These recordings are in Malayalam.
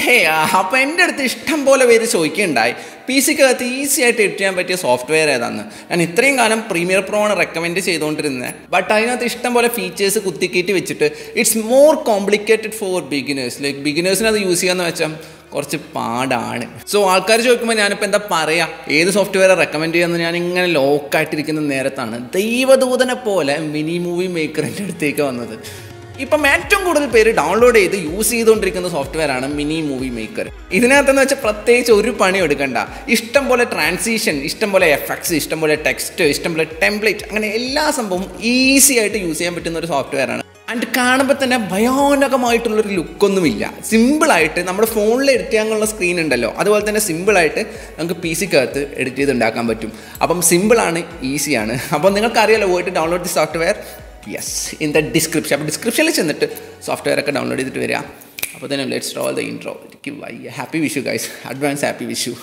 ഹേ അപ്പോൾ എൻ്റെ അടുത്ത് ഇഷ്ടം പോലെ പേര് ചോദിക്കുകയുണ്ടായി പി സിക്കകത്ത് ഈസി ആയിട്ട് എഡിറ്റ് ചെയ്യാൻ പറ്റിയ സോഫ്റ്റ്വെയർ ഏതാന്ന് ഞാൻ ഇത്രയും കാലം പ്രീമിയർ പ്രോ ആണ് റെക്കമെൻഡ് ചെയ്തുകൊണ്ടിരുന്നത് ബട്ട് അതിനകത്ത് ഇഷ്ടം പോലെ ഫീച്ചേഴ്സ് കുത്തിക്കയറ്റി വെച്ചിട്ട് it's more complicated for beginners like ബിഗിനേഴ്സിന് അത് യൂസ് ചെയ്യാന്ന് വെച്ചാൽ കുറച്ച് പാടാണ് സോ ആൾക്കാർ ചോദിക്കുമ്പോൾ ഞാനിപ്പോൾ എന്താ പറയുക ഏത് സോഫ്റ്റ്വെയർ റെക്കമെൻഡ് ചെയ്യാമെന്ന് ഞാൻ ഇങ്ങനെ ലോക്കായിട്ടിരിക്കുന്ന നേരത്താണ് ദൈവദൂതനെ പോലെ മിനി മൂവി മേക്കറിൻ്റെ അടുത്തേക്ക് വന്നത് ഇപ്പം ഏറ്റവും കൂടുതൽ പേര് ഡൗൺലോഡ് ചെയ്ത് യൂസ് ചെയ്തുകൊണ്ടിരിക്കുന്ന സോഫ്റ്റ്വെയർ ആണ് മിനി മൂവി മേക്കർ ഇതിനകത്തെന്ന് വെച്ചാൽ പ്രത്യേകിച്ച് ഒരു പണി എടുക്കണ്ട ഇഷ്ടം പോലെ ട്രാൻസിഷൻ ഇഷ്ടം പോലെ എഫക്ട്സ് ഇഷ്ടം പോലെ ടെക്സ്റ്റ് ഇഷ്ടം പോലെ ടെംപ്ലേറ്റ് അങ്ങനെ എല്ലാ സംഭവവും ഈസി ആയിട്ട് യൂസ് ചെയ്യാൻ പറ്റുന്ന ഒരു സോഫ്റ്റ്വെയർ ആണ് ആൻഡ് കാണുമ്പോൾ തന്നെ ഭയാനകമായിട്ടുള്ളൊരു ലുക്കൊന്നുമില്ല സിമ്പിളായിട്ട് നമ്മുടെ ഫോണിൽ എഡിറ്റ് ചെയ്യാനുള്ള സ്ക്രീൻ ഉണ്ടല്ലോ അതുപോലെ തന്നെ സിമ്പിളായിട്ട് നമുക്ക് പി സിക്കകത്ത് എഡിറ്റ് ചെയ്ത് ഉണ്ടാക്കാൻ പറ്റും അപ്പം സിമ്പിളാണ് ഈസിയാണ് അപ്പം നിങ്ങൾക്കറിയാലോ പോയിട്ട് download the software yes in the description അപ്പോൾ ഡിസ്ക്രിപ്ഷനിൽ ചെന്നിട്ട് സോഫ്റ്റ്വെയർ ഒക്കെ ഡൗൺലോഡ് ചെയ്തിട്ട് വരിക അപ്പോൾ തന്നെ let's all the intro why happy Vishu guys advance happy Vishu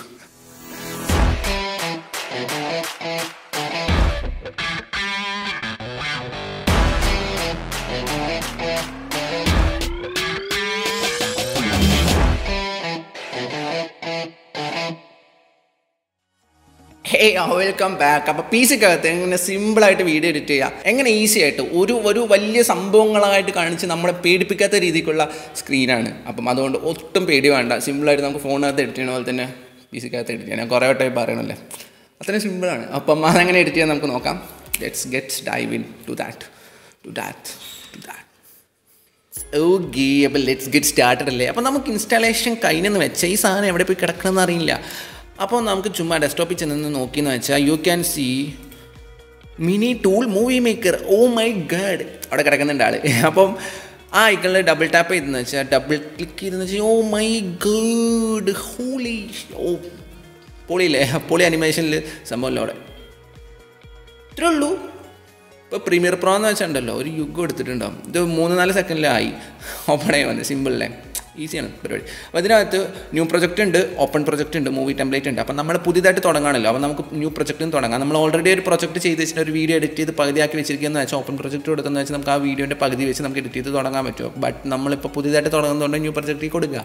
hey welcome back അപ്പോൾ പി സിക്കകത്ത് എങ്ങനെ സിമ്പിളായിട്ട് വീഡിയോ എഡിറ്റ് ചെയ്യുക എങ്ങനെ ഈസി ആയിട്ട് ഒരു ഒരു വലിയ സംഭവങ്ങളായിട്ട് കാണിച്ച് നമ്മളെ പേടിപ്പിക്കാത്ത രീതിക്കുള്ള സ്ക്രീനാണ് അപ്പം അതുകൊണ്ട് ഒട്ടും പേടി വേണ്ട സിമ്പിളായിട്ട് നമുക്ക് ഫോണിനകത്ത് എഡിറ്റ് ചെയ്യണ പോലെ തന്നെ പി സിക്കകത്ത് എഡിറ്റ് ചെയ്യാം ഞാൻ കുറേ വട്ടമായി പറയണല്ലേ അത്രയും സിമ്പിളാണ് അപ്പം അതെങ്ങനെ എഡിറ്റ് ചെയ്യാൻ നമുക്ക് നോക്കാം let's gets dive in to that to that to that okay അപ്പോൾ ലെറ്റ്സ് ഗെറ്റ് സ്റ്റാർട്ടഡ് അല്ലേ അപ്പോൾ നമുക്ക് ഇൻസ്റ്റാളേഷൻ കഴിഞ്ഞെന്ന് വെച്ചാൽ ഈ സാധനം എവിടെ പോയി കിടക്കണമെന്ന് അറിയില്ല അപ്പോൾ നമുക്ക് ചുമ്മാ ഡെസ്ക്ടോപ്പിൽ ചെന്ന് നോക്കിയെന്ന് വെച്ചാൽ you can see mini tool movie maker oh my god അവിടെ കിടക്കുന്നുണ്ട് ആള് അപ്പം ആ ഐക്കളിൽ ഡബിൾ ടാപ്പ് ചെയ്തെന്ന് വെച്ചാൽ ഡബിൾ ക്ലിക്ക് ചെയ്തെന്ന് വെച്ചാൽ ഓ മൈ ഗഡ് ഹോളി ഓ പൊളിയില്ലേ പൊളി അനിമേഷനിൽ സംഭവമല്ലോ അവിടെ ഇത്രേ ഉള്ളൂ ഇപ്പോൾ പ്രീമിയർ പ്രോ എന്ന് വെച്ചിട്ടുണ്ടല്ലോ ഒരു യുഗം എടുത്തിട്ടുണ്ടാവും ഇത് മൂന്ന് നാല് സെക്കൻഡിലായി ഓപ്പൺ ആയി വന്നത് സിമ്പിളല്ലേ ഈസിയാണ് പരിപാടി അപ്പോൾ ഇതിനകത്ത് ന്യൂ പ്രൊജക്റ്റ് ഉണ്ട് ഓപ്പൺ പ്രൊജക്റ്റ് ഉണ്ട് മൂവി ടെംപ്ലേറ്റ് ഉണ്ട് അപ്പോൾ നമ്മൾ പുതിയതായിട്ട് തുടങ്ങാണല്ലോ അപ്പോൾ നമുക്ക് ന്യൂ പ്രൊജക്റ്റും തുടങ്ങാം നമ്മൾ ഓൾറെഡി ഒരു പ്രൊജക്റ്റ് ചെയ്ത് വെച്ചിട്ട് ഒരു വീഡിയോ എഡിറ്റ് ചെയ്ത് പകുതിയാക്കി വെച്ചിരിക്കുകയെന്ന് വെച്ചാൽ ഓപ്പൺ പ്രൊജക്റ്റ് കൊടുക്കുന്ന വെച്ചാൽ നമുക്ക് ആ വീഡിയോൻ്റെ പകുതി വെച്ച് നമുക്ക് എഡിറ്റ് ചെയ്ത് തുടങ്ങാൻ പറ്റുമോ ബട്ട് നമ്മളിപ്പോൾ പുതിയതായിട്ട് തുടങ്ങുന്നതുകൊണ്ട് ന്യൂ പ്രൊജക്റ്റിൽ കൊടുക്കുക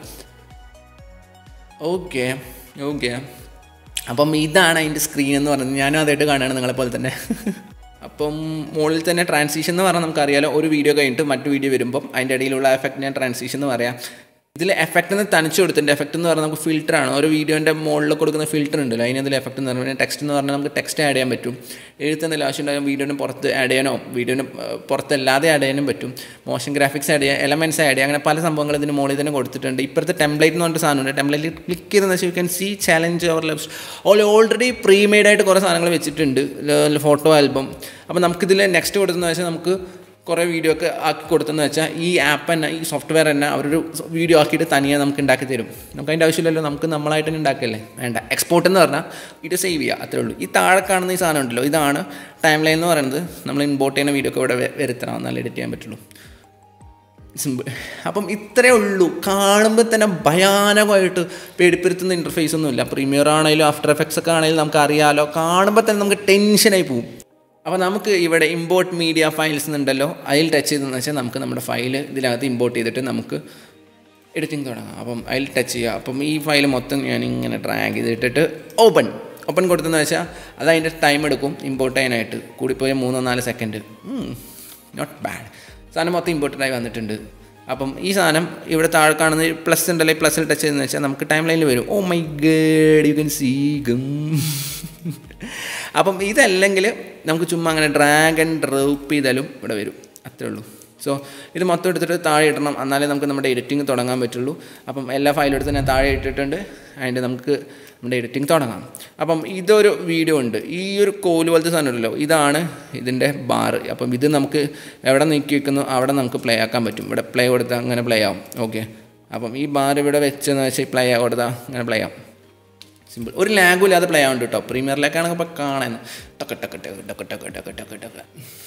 ഓക്കെ ഓക്കെ അപ്പം ഇതാണ് അതിൻ്റെ സ്ക്രീൻ എന്ന് പറയുന്നത് ഞാനും അതായിട്ട് കാണുകയാണ് നിങ്ങളെപ്പോലെ തന്നെ അപ്പം മുകളിൽ തന്നെ ട്രാൻസിഷൻ എന്ന് പറഞ്ഞാൽ നമുക്കറിയാലോ ഒരു വീഡിയോ കഴിഞ്ഞിട്ട് മറ്റു വീഡിയോ വരുമ്പം അതിൻ്റെ ഇടയിലുള്ള എഫക്റ്റ് ഞാൻ ട്രാൻസിഷൻ എന്ന് പറയാം ഇതിൽ എഫക്റ്റ് എന്ന് തനിച്ച് കൊടുത്തിട്ടുണ്ട് എഫക്റ്റ് എന്ന് പറഞ്ഞാൽ നമുക്ക് ഫിൽറ്റർ ആണ് ഓരോ വീഡിയോൻ്റെ മുകളിൽ കൊടുക്കുന്ന ഫിൽറ്റർ ഉണ്ടല്ലോ അതിനതിൽ എഫക്റ്റ് എന്ന് പറഞ്ഞാൽ ടെക്സ്റ്റ് എന്ന് പറഞ്ഞാൽ നമുക്ക് ടെക്സ്റ്റ് ആഡ് ചെയ്യാൻ പറ്റും എഴുത്തുന്നില്ല ആവശ്യമുണ്ടാകും വീഡിയോന് പുറത്ത് ആഡ് ചെയ്യാനോ വീഡിയോന് പുറത്തല്ലാതെ ആഡ് ചെയ്യാനും പറ്റും മോഷൻ ഗ്രാഫിക്സ് ആഡ് ചെയ്യുക എലമെൻറ്റ്സ് ആഡ് ചെയ്യുക അങ്ങനെ പല സംഭവങ്ങൾ ഇതിന് മുകളിൽ തന്നെ കൊടുത്തിട്ടുണ്ട് ഇപ്പോഴത്തെ ടെംപ്ലേറ്റ് എന്ന് പറഞ്ഞിട്ട് സാധനമുണ്ട് ടെംപ്ലേറ്റ് ക്ലിക്ക് ചെയ്തെന്ന് വെച്ചാൽ യു ക്യാൻ സി ചാലഞ്ച് അവർ left all already pre made ആയിട്ട് കുറേ സാധനങ്ങൾ വെച്ചിട്ടുണ്ട് ഫോട്ടോ ആൽബം അപ്പോൾ നമുക്കിതിൽ നെക്സ്റ്റ് കൊടുത്തെന്ന് വെച്ചാൽ നമുക്ക് കുറേ വീഡിയോ ഒക്കെ ആക്കി കൊടുത്തെന്ന് വെച്ചാൽ ഈ ആപ്പ് തന്നെ ഈ സോഫ്റ്റ്വെയർ തന്നെ അവരൊരു വീഡിയോ ആക്കിയിട്ട് തനിയെ നമുക്ക് ഉണ്ടാക്കി തരും നമുക്ക് അതിൻ്റെ ആവശ്യമില്ലല്ലോ നമുക്ക് നമ്മളായിട്ട് തന്നെ ഉണ്ടാക്കിയല്ലേ വേണ്ട എക്സ്പോർട്ട് എന്ന് പറഞ്ഞാൽ ഇത് സേവ് ചെയ്യുക അത്രേ ഉള്ളൂ ഈ താഴെ കാണുന്ന ഈ സാധനം ഉണ്ടല്ലോ ഇതാണ് ടൈം ലൈൻ എന്ന് പറയുന്നത് നമ്മൾ ഇമ്പോർട്ട് ചെയ്യുന്ന വീഡിയോ ഒക്കെ ഇവിടെ വരുത്തണം എന്നാലും എഡിറ്റ് ചെയ്യാൻ പറ്റുള്ളൂ സിമ്പിൾ അപ്പം ഇത്രയേ ഉള്ളൂ കാണുമ്പോൾ തന്നെ ഭയാനകമായിട്ട് പേടിപ്പെടുത്തുന്ന ഇൻ്റർഫേസ് ഒന്നുമില്ല പ്രീമിയർ ആണെങ്കിലും ആഫ്റ്റർ എഫക്ട്സ് ഒക്കെ ആണെങ്കിലും നമുക്ക് അറിയാലോ കാണുമ്പോൾ തന്നെ നമുക്ക് ടെൻഷനായി പോകും അപ്പോൾ നമുക്ക് ഇവിടെ ഇമ്പോർട്ട് മീഡിയ ഫയൽസ് എന്നുണ്ടല്ലോ അതിൽ ടച്ച് ചെയ്തെന്ന് വെച്ചാൽ നമുക്ക് നമ്മുടെ ഫയൽ ഇതിനകത്ത് ഇമ്പോർട്ട് ചെയ്തിട്ട് നമുക്ക് എഡിറ്റിംഗ് തുടങ്ങാം അപ്പം അതിൽ ടച്ച് ചെയ്യുക അപ്പം ഈ ഫയൽ മൊത്തം ഞാൻ ഇങ്ങനെ ഡ്രാഗ് ചെയ്തിട്ടിട്ട് ഓപ്പൺ ഓപ്പൺ കൊടുത്തെന്ന് വെച്ചാൽ അത് അതിൻ്റെ ടൈം എടുക്കും ഇമ്പോർട്ട് ചെയ്യാനായിട്ട് കൂടിപ്പോയ മൂന്നോ നാല് സെക്കൻഡ് നോട്ട് ബാഡ് സാധനം മൊത്തം ഇമ്പോർട്ടൻ്റായി വന്നിട്ടുണ്ട് അപ്പം ഈ സാധനം ഇവിടെ താഴെ കാണുന്ന പ്ലസ് ഉണ്ടല്ലേ പ്ലസ്സിൽ ടച്ച് ചെയ്തെന്ന് വെച്ചാൽ നമുക്ക് ടൈം ലൈനിൽ വരും oh my god you can see ഗം അപ്പം ഇതല്ലെങ്കിൽ നമുക്ക് ചുമ്മാ അങ്ങനെ ഡ്രാഗൺ ഡ്രോപ്പ് ചെയ്താലും ഇവിടെ വരും അത്രേ ഉള്ളൂ സോ ഇത് മൊത്തം എടുത്തിട്ട് താഴെ ഇടണം എന്നാലേ നമുക്ക് നമ്മുടെ എഡിറ്റിംഗ് തുടങ്ങാൻ പറ്റുള്ളൂ അപ്പം എല്ലാ ഫയലും എടുത്ത് ഞാൻ താഴെ ഇട്ടിട്ടുണ്ട് അതിൻ്റെ നമുക്ക് നമ്മുടെ എഡിറ്റിംഗ് തുടങ്ങാം അപ്പം ഇതൊരു വീഡിയോ ഉണ്ട് ഈ ഒരു കോല് പോലത്തെ സാധനം ഉണ്ടല്ലോ ഇതാണ് ഇതിൻ്റെ ബാർ അപ്പം ഇത് നമുക്ക് എവിടെ നീക്കി വെക്കുന്നു അവിടെ നമുക്ക് പ്ലേ ആക്കാൻ പറ്റും ഇവിടെ പ്ലേ കൊടുത്താൽ അങ്ങനെ പ്ലേ ആവും ഓക്കെ അപ്പം ഈ ബാർ ഇവിടെ വെച്ചെന്ന് വെച്ചാൽ പ്ലേ കൊടുത്താൽ അങ്ങനെ പ്ലേ ആവും സിമ്പിൾ ഒരു ലാഗും ഇല്ലാതെ പ്ലേ ആവുന്നുണ്ട് കേട്ടോ പ്രീമിയറിലേക്കാണെങ്കിൽ ഇപ്പോൾ കാണാൻ ടക്ക ടക്ക ടക്ക ടക്ക ടക്ക ടക്ക ടക്ക ടക്ക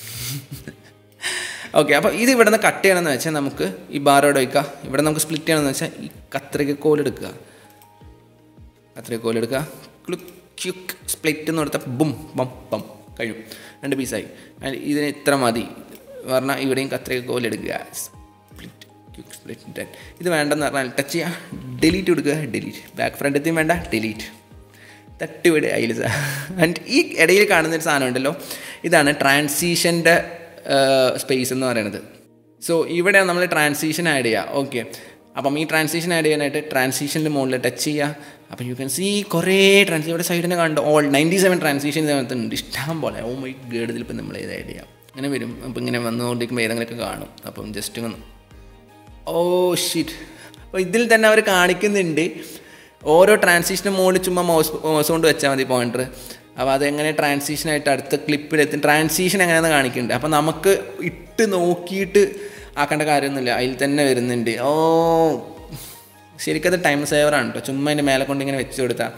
ഓക്കെ അപ്പോൾ ഇത് ഇവിടെ നിന്ന് കട്ട് ചെയ്യണമെന്ന് വെച്ചാൽ നമുക്ക് ഈ ബാറോടെ വയ്ക്കുക ഇവിടെ നമുക്ക് സ്പ്ലിറ്റ് ചെയ്യണമെന്ന് വെച്ചാൽ ഈ കത്രിക കോലെടുക്കുക കത്രിക കോലെടുക്കുക ക്ലുക്ക് ക്യുക്ക് സ്പ്ലിറ്റ് എന്ന് കൊടുത്താൽ ബും ബം ബം കഴിയും രണ്ട് പീസായി ഇതിന് ഇത്ര മതി പറഞ്ഞാൽ ഇവിടെയും കത്രിക കോലെടുക്കുക സ്പ്ലിറ്റ് ക്വിക്ക് സ്പ്ലിറ്റ് ഡെൻ ഇത് വേണ്ടെന്ന് പറഞ്ഞാൽ ടച്ച് ചെയ്യുക ഡിലീറ്റ് കൊടുക്കുക ഡിലീറ്റ് ബാക്ക് ഫ്രണ്ടത്തെയും വേണ്ട ഡിലീറ്റ് തട്ടിവിടെ അതിൽ ആൻഡ് ഈ ഇടയിൽ കാണുന്ന ഒരു സാധനം ഉണ്ടല്ലോ ഇതാണ് ട്രാൻസിഷൻ്റെ സ്പേസ് എന്ന് പറയുന്നത് സോ ഇവിടെയാണ് നമ്മൾ ട്രാൻസിഷൻ ആഡ് ചെയ്യുക ഓക്കെ അപ്പം ഈ ട്രാൻസിഷൻ ആഡ് ചെയ്യാനായിട്ട് ട്രാൻസിഷൻ്റെ മുകളിൽ ടച്ച് ചെയ്യുക അപ്പം യു ക്യാൻ സീ കുറേ ട്രാൻസിഷൻ ഇവിടെ സൈഡിനെ കണ്ട് ഓൾ നയൻറ്റി സെവൻ ട്രാൻസിഷൻ ഇതിനകത്തുണ്ട് ഇഷ്ടം പോലെ ഓ മൈ ഗേഡ് ഇതിലിപ്പോൾ നമ്മൾ ഏത് ആഡ് ചെയ്യാം അങ്ങനെ വരും അപ്പം ഇങ്ങനെ വന്നുകൊണ്ടിരിക്കുമ്പോൾ ഏതെങ്കിലുമൊക്കെ കാണും അപ്പം ജസ്റ്റ് ഒന്ന് ഓ ഷിറ്റ് അപ്പോൾ ഇതിൽ തന്നെ അവർ കാണിക്കുന്നുണ്ട് ഓരോ ട്രാൻസിഷന് മുകളിൽ ചുമ്മാ മൗസ് മൗസ് കൊണ്ട് വെച്ചാൽ മതി പോയിൻ്റർ അപ്പോൾ അതെങ്ങനെ ട്രാൻസിഷനായിട്ട് അടുത്ത ക്ലിപ്പിലെത്തും ട്രാൻസിഷൻ എങ്ങനെയാണെന്ന് കാണിക്കുന്നുണ്ട് അപ്പോൾ നമുക്ക് ഇട്ട് നോക്കിയിട്ട് ആക്കേണ്ട കാര്യമൊന്നുമില്ല അതിൽ തന്നെ വരുന്നുണ്ട് ഓ ശരിക്കത് ടൈം സേവറാണ് കേട്ടോ ചുമ്മാ അതിൻ്റെ മേലെ കൊണ്ട് ഇങ്ങനെ വെച്ച് കൊടുത്താൽ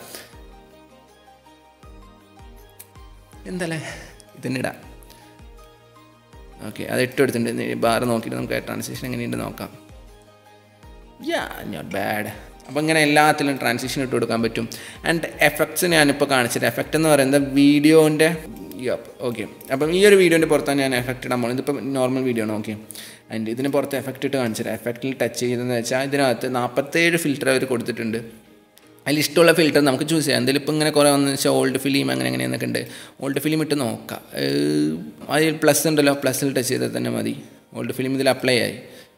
എന്തല്ലേ ഇതിന് ഇടാം ഓക്കെ അത് ഇട്ട് കൊടുത്തിട്ടുണ്ട് ബാർ നോക്കിയിട്ട് നമുക്ക് ട്രാൻസിഷൻ എങ്ങനെയുണ്ട് നോക്കാം യാ നോട്ട് ബാഡ് അപ്പോൾ ഇങ്ങനെ എല്ലാത്തിലും ട്രാൻസിഷൻ ഇട്ട് കൊടുക്കാൻ പറ്റും ആൻഡ് എഫക്ട്സ് ഞാനിപ്പോൾ കാണിച്ചത് എഫക്റ്റ് എന്ന് പറയുന്നത് വീഡിയോൻ്റെ യപ്പ് ഓക്കെ അപ്പം ഈ ഒരു വീഡിയോൻ്റെ പുറത്താണ് ഞാൻ എഫക്റ്റ് ഇടാൻ പോകുന്നത് ഇതിപ്പോൾ നോർമൽ വീഡിയോ ആണ് ഓക്കെ ആൻഡ് ഇതിന് പുറത്ത് എഫക്റ്റ് ഇട്ട് കാണിച്ചത് എഫക്റ്റിൽ ടച്ച് ചെയ്തതെന്ന് വെച്ചാൽ ഇതിനകത്ത് നാൽപ്പത്തേഴ് ഫിൽറ്റർ അവർ കൊടുത്തിട്ടുണ്ട് അതിൽ ഇഷ്ടമുള്ള ഫിൽറ്റർ നമുക്ക് ചൂസ് ചെയ്യാം എന്തെങ്കിലും ഇപ്പം ഇങ്ങനെ കുറേ വന്നു വെച്ചാൽ ഓൾഡ് ഫിലിം അങ്ങനെ എങ്ങനെയെന്നൊക്കെ ഉണ്ട് ഓൾഡ് ഫിലിം ഇട്ട് നോക്കാം ഏഹ് അതിൽ പ്ലസ് ഉണ്ടല്ലോ പ്ലസ്സിൽ ടച്ച് ചെയ്താൽ തന്നെ മതി ഓൾഡ് ഫിലിം ഇതിൽ അപ്ലൈ ആയി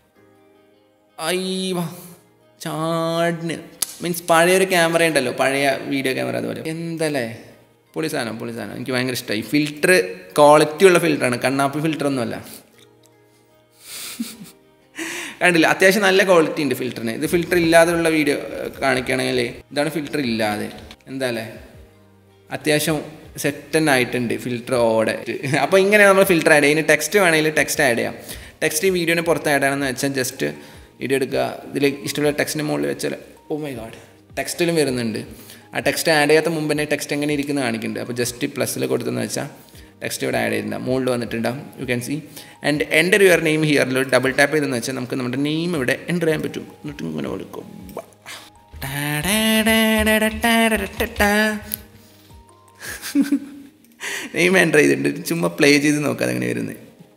അയ്യ ചാടിന് മീൻസ് പഴയൊരു ക്യാമറ ഉണ്ടല്ലോ പഴയ വീഡിയോ ക്യാമറ അതുപോലെ എന്തല്ലേ പൊളി സാധനം പൊളി സാധനം എനിക്ക് ഭയങ്കര ഇഷ്ടമായി ഫിൽറ്റർ ക്വാളിറ്റി ഉള്ള ഫിൽറ്ററാണ് കണ്ണാപ്പി ഫിൽറ്റർ ഒന്നുമല്ല കണ്ടില്ല അത്യാവശ്യം നല്ല ക്വാളിറ്റി ഉണ്ട് ഫിൽറ്ററിന് ഇത് ഫിൽറ്റർ ഇല്ലാതെയുള്ള വീഡിയോ കാണിക്കുകയാണെങ്കിൽ ഇതാണ് ഫിൽറ്റർ ഇല്ലാതെ എന്താ അല്ലേ അത്യാവശ്യം സെറ്റൻ ആയിട്ടുണ്ട് ഫിൽറ്റർ ഓടെ അപ്പോൾ ഇങ്ങനെ നമ്മൾ ഫിൽറ്റർ ആഡ് ചെയ്യാം ഇനി ടെക്സ്റ്റ് വേണമെങ്കിൽ ടെക്സ്റ്റ് ആഡ് ചെയ്യാം ടെക്സ്റ്റ് ഈ വീഡിയോന് പുറത്ത് ആഡ് ചെയ്യണമെന്ന് വെച്ചാൽ ജസ്റ്റ് വീഡിയോ എടുക്കുക ഇതിൽ ഇഷ്ടമുള്ള ടെക്സ്റ്റിന് മുകളിൽ വെച്ചാൽ ഓ മൈ ഗാഡ് ടെക്സ്റ്റിലും വരുന്നുണ്ട് ആ ടെക്സ്റ്റ് ആഡ് ചെയ്യാത്ത മുമ്പ് തന്നെ ടെക്സ്റ്റ് എങ്ങനെ ഇരിക്കുന്നത് കാണിക്കുന്നുണ്ട് അപ്പോൾ ജസ്റ്റ് പ്ലസ്സിൽ കൊടുത്തെന്ന് വെച്ചാൽ ടെക്സ്റ്റ് ഇവിടെ ആഡ് ചെയ്തിട്ടുണ്ടാവും മുകളിൽ വന്നിട്ടുണ്ടാവും you can see and enter your name ഹിയറിൽ ഡബിൾ ടാപ്പ് ചെയ്തെന്ന് വെച്ചാൽ നമുക്ക് നമ്മുടെ നെയിം ഇവിടെ എൻ്റർ ചെയ്യാൻ പറ്റും എന്നിട്ട് ഇങ്ങനെ കൊടുക്കും നെയിം എൻ്റർ ചെയ്തിട്ടുണ്ട് ചുമ്മാ പ്ലേ ചെയ്ത് നോക്കാം അതെങ്ങനെ വരുന്നത്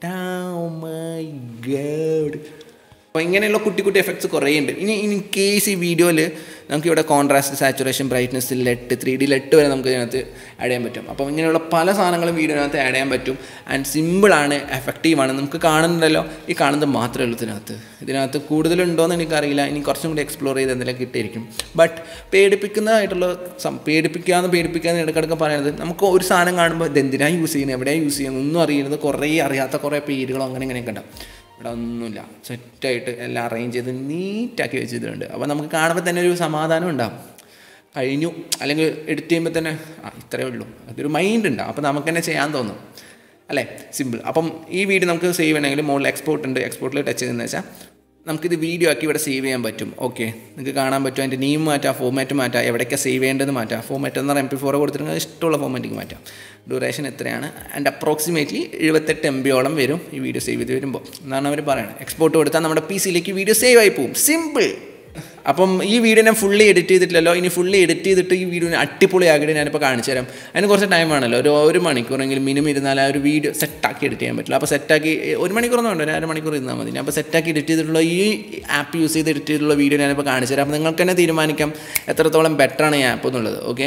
അപ്പോൾ ഇങ്ങനെയുള്ള കുട്ടി കുട്ടി എഫക്ട്സ് കുറേ ഉണ്ട് ഇനി ഇൻ കേസ് ഈ വീഡിയോയിൽ നമുക്ക് ഇവിടെ contrast saturation brightness LUT three D LUT വരെ നമുക്ക് ഇതിനകത്ത് ആഡ് ചെയ്യാൻ പറ്റും അപ്പോൾ ഇങ്ങനെയുള്ള പല സാധനങ്ങളും വീഡിയോനകത്ത് ആഡ് ചെയ്യാൻ പറ്റും ആൻഡ് സിമ്പിളാണ് എഫക്റ്റീവാണ് നമുക്ക് കാണുന്നുണ്ടല്ലോ ഈ കാണുന്നത് മാത്രമേ ഉള്ളൂ ഇതിനകത്ത് ഇതിനകത്ത് കൂടുതലുണ്ടോയെന്ന് എനിക്കറിയില്ല ഇനി കുറച്ചും കൂടി എക്സ്പ്ലോർ ചെയ്ത് എന്തെങ്കിലും കിട്ടിയിരിക്കും ബട്ട് പേടിപ്പിക്കുന്നതായിട്ടുള്ള സം പേടിപ്പിക്കാന്ന് പേടിപ്പിക്കാന്ന് ഇടയ്ക്കിടയ്ക്ക് പറയുന്നത് നമുക്ക് ഒരു സാധനം കാണുമ്പോൾ ഇത് എന്തിനാണ് യൂസ് ചെയ്യുന്നത് എവിടെയാണ് യൂസ് ചെയ്യുന്നത് ഒന്നും അറിയുന്നത് കുറേ അറിയാത്ത കുറേ പേരുകളോ അങ്ങനെ ഇങ്ങനെയൊക്കെ ഉണ്ടാവും ഇവിടെ ഒന്നുമില്ല സെറ്റായിട്ട് എല്ലാം അറേഞ്ച് ചെയ്ത് നീറ്റാക്കി വെച്ചിട്ടുണ്ട് അപ്പോൾ നമുക്ക് കാണുമ്പോൾ തന്നെ ഒരു സമാധാനം ഉണ്ടാവും കഴിഞ്ഞു അല്ലെങ്കിൽ എഡിറ്റ് ചെയ്യുമ്പോൾ തന്നെ ആ ഇത്രയേ ഉള്ളൂ അതൊരു മൈൻഡ് ഉണ്ടാവും അപ്പോൾ നമുക്ക് തന്നെ ചെയ്യാൻ തോന്നും അല്ലേ സിമ്പിൾ അപ്പം ഈ വീഡിയോ നമുക്ക് സേവ് ചെയ്യണമെങ്കിൽ മുകളിൽ എക്സ്പോർട്ട് ഉണ്ട് എക്സ്പോർട്ടിൽ ടച്ച് ചെയ്തെന്ന് വെച്ചാൽ നമുക്കിത് വീഡിയോ ആക്കി ഇവിടെ സേവ് ചെയ്യാൻ പറ്റും ഓക്കെ നിങ്ങൾക്ക് കാണാൻ പറ്റും അതിൻ്റെ നെയിം മാറ്റാം ഫോമാറ്റ് മാറ്റാം എവിടേക്കാണ് സേവ് ചെയ്യേണ്ടത് മാറ്റാം ഫോമാറ്റ് എന്ന് പറഞ്ഞാൽ എം പി ഫോർ കൊടുത്തിട്ടുണ്ടെങ്കിൽ ഇഷ്ടമുള്ള ഫോമാറ്റിക്ക് മാറ്റാം ഡ്യൂറേഷൻ എത്രയാണ് ആൻഡ് അപ്രോക്സിമേറ്റ്ലി എഴുപത്തെട്ട് എം ബിയോളം വരും ഈ വീഡിയോ സേവ് ചെയ്ത് വരുമ്പോൾ എന്നാണ് അവർ പറയുന്നത് എക്സ്പോർട്ട് കൊടുത്താൽ നമ്മുടെ പി സിയിലേക്ക് വീഡിയോ സേവ് ആയി പോകും സിമ്പിൾ അപ്പം ഈ വീഡിയോ ഞാൻ ഫുള്ളി എഡിറ്റ് ചെയ്തിട്ടില്ലല്ലോ ഇനി ഫുള്ളി എഡിറ്റ് ചെയ്തിട്ട് ഈ വീഡിയോ അടിപൊളിയാക്കിയിട്ട് ഞാനിപ്പോൾ കാണിച്ചു തരാം അതിന് കുറച്ച് ടൈം ആണല്ലോ ഒരു ഒരു മണിക്കൂറെങ്കിലും മിനിമം ഇരുന്നാൽ ആ ഒരു വീഡിയോ സെറ്റാക്കി എഡിറ്റ് ചെയ്യാൻ പറ്റില്ല അപ്പോൾ സെറ്റാക്കി ഒരു മണിക്കൂറൊന്നും വേണ്ട ഒരു അര മണിക്കൂർ ഇരുന്നാൽ മതി ഞാൻ അപ്പോൾ സെറ്റാക്കി എഡിറ്റ് ചെയ്തിട്ടുള്ള ഈ ആപ്പ് യൂസ് ചെയ്ത് എഡിറ്റ് ചെയ്തിട്ടുള്ള വീഡിയോ ഞാനിപ്പോൾ കാണിച്ചു തരാം അപ്പോൾ നിങ്ങൾക്ക് തന്നെ തീരുമാനിക്കാം എത്രത്തോളം ബെറ്ററാണ് ഈ ആപ്പ് എന്നുള്ളത് ഓക്കെ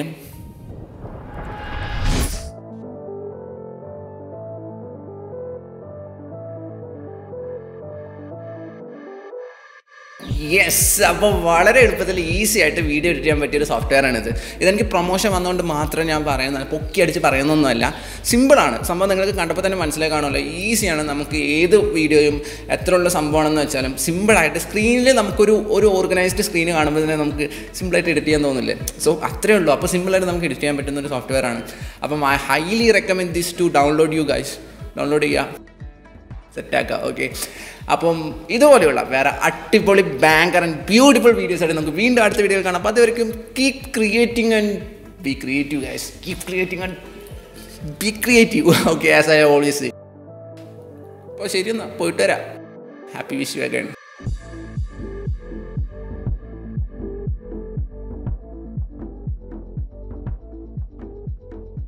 യെസ് അപ്പോൾ വളരെ എളുപ്പത്തിൽ ഈസി ആയിട്ട് വീഡിയോ എഡിറ്റ് ചെയ്യാൻ പറ്റിയൊരു സോഫ്റ്റ്വെയർ ആണിത് ഇതെനിക്ക് പ്രൊമോഷൻ വന്നുകൊണ്ട് മാത്രം ഞാൻ പറയുന്നത് പൊക്കി അടിച്ച് പറയുന്നൊന്നുമല്ല സിമ്പിളാണ് സംഭവം നിങ്ങൾക്ക് കണ്ടപ്പോൾ തന്നെ മനസ്സിലായി കാണുമല്ലോ ഈസിയാണ് നമുക്ക് ഏത് വീഡിയോയും എത്ര ഉള്ള സംഭവമാണെന്ന് വെച്ചാലും സിമ്പിളായിട്ട് സ്ക്രീനിൽ നമുക്കൊരു ഒരു ഓർഗനൈസ്ഡ് സ്ക്രീൻ കാണുമ്പോൾ തന്നെ നമുക്ക് സിമ്പിളായിട്ട് എഡിറ്റ് ചെയ്യാൻ തോന്നില്ലേ സോ അത്രയേ ഉള്ളൂ അപ്പോൾ സിമ്പിളായിട്ട് നമുക്ക് എഡിറ്റ് ചെയ്യാൻ പറ്റുന്ന ഒരു സോഫ്റ്റ്വെയർ ആണ് അപ്പം I highly recommend this to download you guys download ചെയ്യുക സെറ്റാക്കാം ഓക്കെ അപ്പം ഇതുപോലെയുള്ള വേറെ അടിപൊളി ബാങ്കർ ആൻഡ് ബ്യൂട്ടിഫുൾ വീഡിയോസ് ആയിട്ട് നമുക്ക് വീണ്ടും അടുത്ത വീഡിയോയിൽ കാണാം അപ്പോൾ അതുവരെയും keep creating and be creative guys keep creating and be creative okay as I always അപ്പോൾ ശരി എന്നാൽ പോയിട്ട് വരാം ഹാപ്പി വിഷ് യു അഗൈൻ